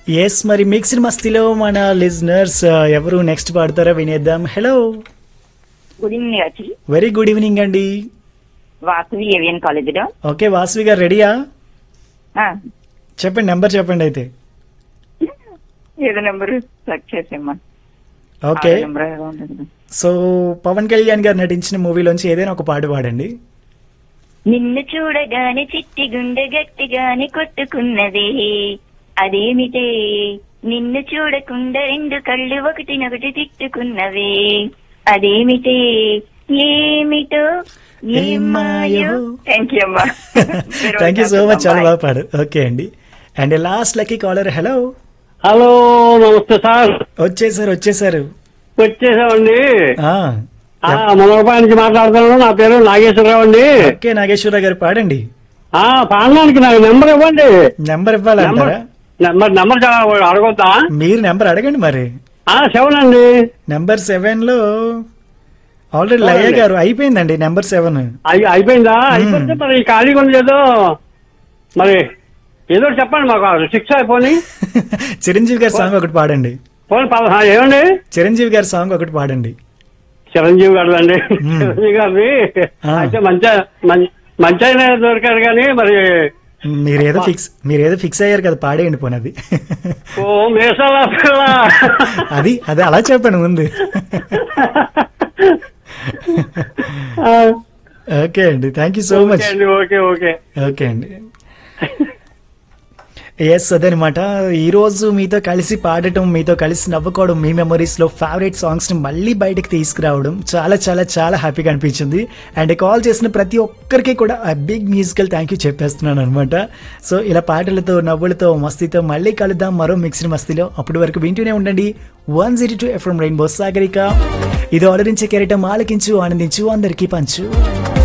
Yes మరి mixed మస్తీలో మన listeners ఎవరు నెక్స్ట్ పాడతారో వినేద్దాం హలో గుడ్ ఈవినింగ్ వచ్చి వెరీ గుడ్ ఈవినింగ్ అండి వాసవి ఏవియన్ కాలేజీలో ఓకే వాసవి గారు రెడీయా ఆ, చెప్పండి నెంబర్ చెప్పండి అయితే ఏదో నెంబర్ సెర్చ్ చేసేమ్మా ఓకే నెంబర్ ఏదో ఉంటుంది కదా. సో పవన్ కళ్యాణ్ గారు నటించిన మూవీలోంచి ఏదైనా ఒక పాట పాడండి నిన్ను చూడగానే చిట్టి గుండె గట్టిగానే కొట్టుకున్నది అదేమిటే నిన్ను చూడకుండా రెండు కళ్ళు ఒకటినొకటి తిట్టుకున్నవే అదేమిటే ఏమిటో ఏం మాయో థ్యాంక్ యూ అమ్మా థ్యాంక్ యూ సో మచ్ చాలా బాగా పాడు ఓకే అండి and last lucky caller hello hello నమస్తే సార్ వచ్చేసారు వచ్చేసారు వచ్చేసామండి ఆ, ఆ, మునగపాయ నుంచి మాట్లాడుతున్నాను నా పేరు నాగేశ్వరరావు అండి ఓకే నాగేశ్వరరావు గారు పాడండి ఆ పాడడానికి నాకు నెంబర్ ఇవ్వండి నెంబర్ నెంబర్ ఇవ్వాలంటారా నెంబర్ నెంబర్ చాలా అడగొద్దా మీరు నెంబర్ అడగండి మరి ఆ సెవెన్ అండి నెంబర్ సెవెన్ లో ఆల్రెడీ లయ అవునండి. గారు అయిపోయిందండి నెంబర్ సెవెన్ అయి- అయిపోయిందా అయిపోతే మరి ఖాళీగా ఉంది ఏదో మరి ఏదో ఒకటి చెప్పండి మాకు సిక్స్ అయిపోయి చిరంజీవి గారి సాంగ్ ఒకటి పాడండి పోనీ పద ఆ, ఏమండి చిరంజీవి గారి సాంగ్ ఒకటి పాడండి చిరంజీవి గారు అండి మ్మ్. చిరంజీవి గారిది ఆ. అయితే మంచి మం- మంచి ఆయన దొరికారు కానీ మరి మీరేదో ఫిక్స్ మీరేదో ఫిక్స్ అయ్యారు కదా పాడేయండి పోనీ అది ఓ మేసాల పిల్ల అది అదే అలా చెప్పండి ముందు ఆ, ఓకే అండి thank you so much okay అండి ఓకే ఓకే ఓకే అండి ఎస్ అదనమాట ఈ రోజు మీతో కలిసి పాడటం మీతో కలిసి నవ్వుకోవడం మీ మెమరీస్ లో ఫేవరెట్ సాంగ్స్ ని మళ్ళీ బయటకు తీసుకురావడం చాలా చాలా చాలా హ్యాపీగా అనిపించింది అండ్ కాల్ చేసిన ప్రతి ఒక్కరికి కూడా ఆ బిగ్ మ్యూజికల్ థ్యాంక్ యూ చెప్పేస్తున్నాను అనమాట సో ఇలా పాటలతో నవ్వులతో మస్తీతో మళ్ళీ కలుద్దాం మరో మిక్స్డ్ మస్తీలో అప్పటి వరకు వింటూనే ఉండండి one zero two FM Rainbow Sagarika ఇది ఆలోచించే కెరటం ఆలకించు ఆనందించు అందరికీ పంచు